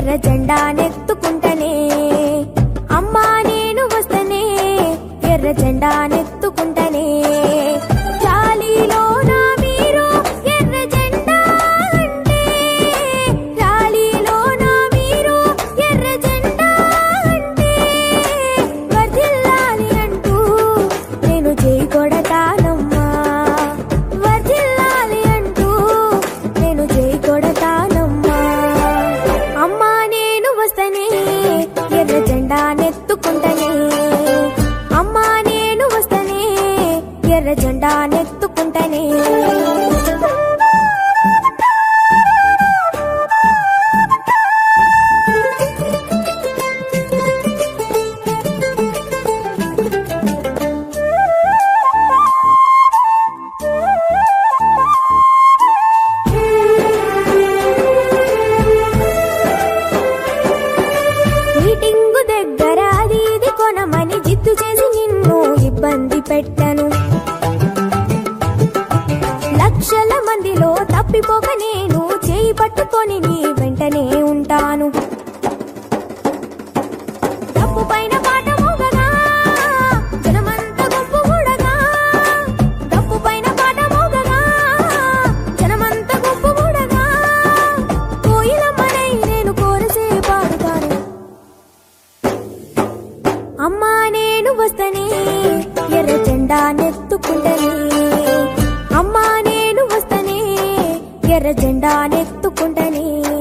ఎర్ర జెండా నెత్తుకుంటనే అమ్మా నేను వస్తనే ఎర్ర జెండా నెత్తుకుంటనే గాలిలో నా మీరు ఎర్ర జెండా అంటే గాలిలో నా మీరు ఎర్ర జెండా అంటే వర్ధిల్లాలి అంటూ నేను చేయి కొడతానమ్మా వర్ధిల్లాలి అంటూ నేను చేయి కొడతానమ్మా అమ్మా నేను వస్తనే ఎర్ర జెండా నెత్తుకుంటనే అమ్మా నేను వస్తనే ఎర్ర జెండా నెత్తుకుంటనే మీటింగు దగ్గర అది ఇది కొనమని జిద్దు చేసి నిన్ను ఇబ్బంది పెట్టను లక్షల మందిలో తప్పిపోక నేను చేయి పట్టుకొని నీ వెంటనే ఉంటాను తప్పు పైన పాట మోగగా జనమంతా గుంపు కూడగా తప్పు పైన పాట మోగగా జనమంతా గుంపు కూడగా కోయిలమ్మనై నేను కోరసే పాడుతాను అమ్మా నేను వస్తనే ఎర్ర జెండా నెత్తుకుంటనే అమ్మా నేను వస్తనే ఎర్ర జెండా నెత్తుకుంటనే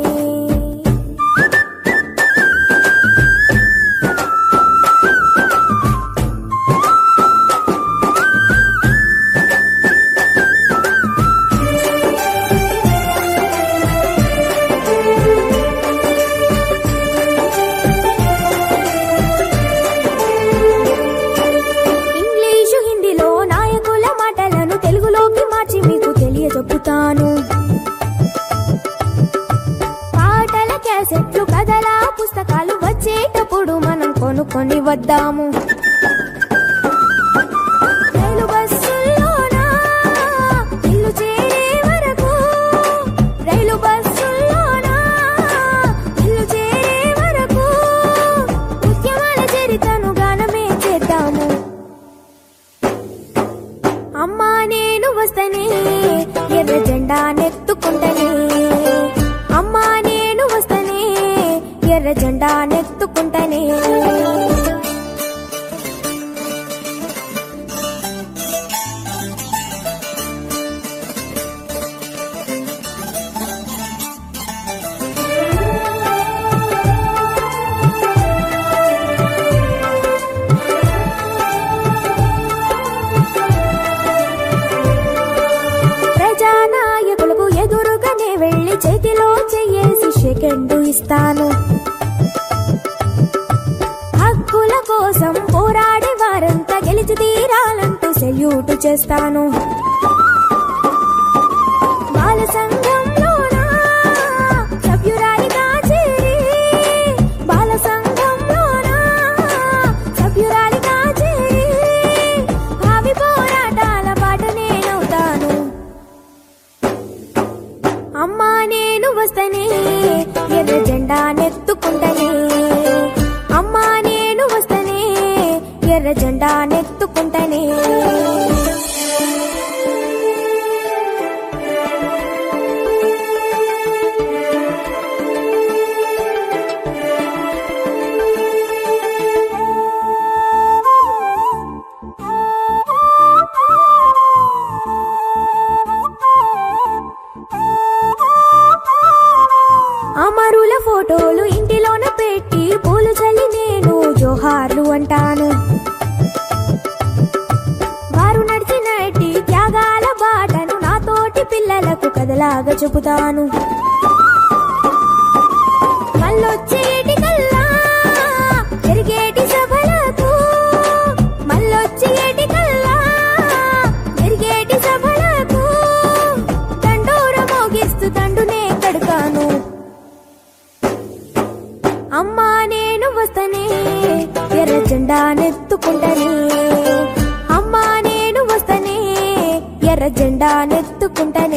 ఇంగ్లీషు హిందీలో నాయకుల మాటలను తెలుగులోకి మార్చి మీకు తెలియజెప్పుతాను పాటల క్యాసెట్లు కథల పుస్తకాలు వచ్చేటప్పుడు మనం కొనుక్కొని వద్దాము రైలు బస్సుల్లోనా ఇల్లు చేరే వరకు రైలు బస్సుల్లోనా ఇల్లు చేరే వరకు ఉద్యమాల చరితను గానమే చేద్దాము అమ్మా నేను వస్తనే ఎర్ర జెండా నెత్తుకుంటనే అమ్మా నేను వస్తనే ఎర్ర జెండా నెత్తుకుంటనే ప్రజానాయకులకు ఎదురుగానే వెళ్ళి చేతిలో చెయ్యేసి సెకండు ఇస్తాను హక్కుల కోసం పోరాడే వారంతా గెలిచి తీరాలంటూ సెల్యూట్ చేస్తాను బాల సంఘంలోనా సభ్యురాలిగా చేరి బాల సంఘంలోనా సభ్యురాలిగా చేరి భావి పోరాటాల బాట నేనవుతాను అమ్మా నేను వస్తనే ఎర్ర జెండా నెత్తుకుంటనే అమ్మా నేను వస్తనే ఎర్ర జెండా నెత్తుకుంటనే అమరుల ఫోటోలు ఇంటిలోన పెట్టి పూలు చల్లి నేను జోహార్లు అంటాను వారు నడిచినట్టి త్యాగాల బాటను నాతోటి పిల్లలకు కథలాగా చెబుతాను మళ్ళొచ్చేటి కల్లా జరిగేటి సభలకు మళ్ళొచ్చేటి కల్లా జరిగేటి సభలకు తండూర మోగిస్తూ తండునే కడతాను అమ్మా నేను వస్తనే ఎర్ర జెండా నెత్తుకుంటనే అమ్మా నేను వస్తనే ఎర్ర జెండా నెత్తుకుంటనే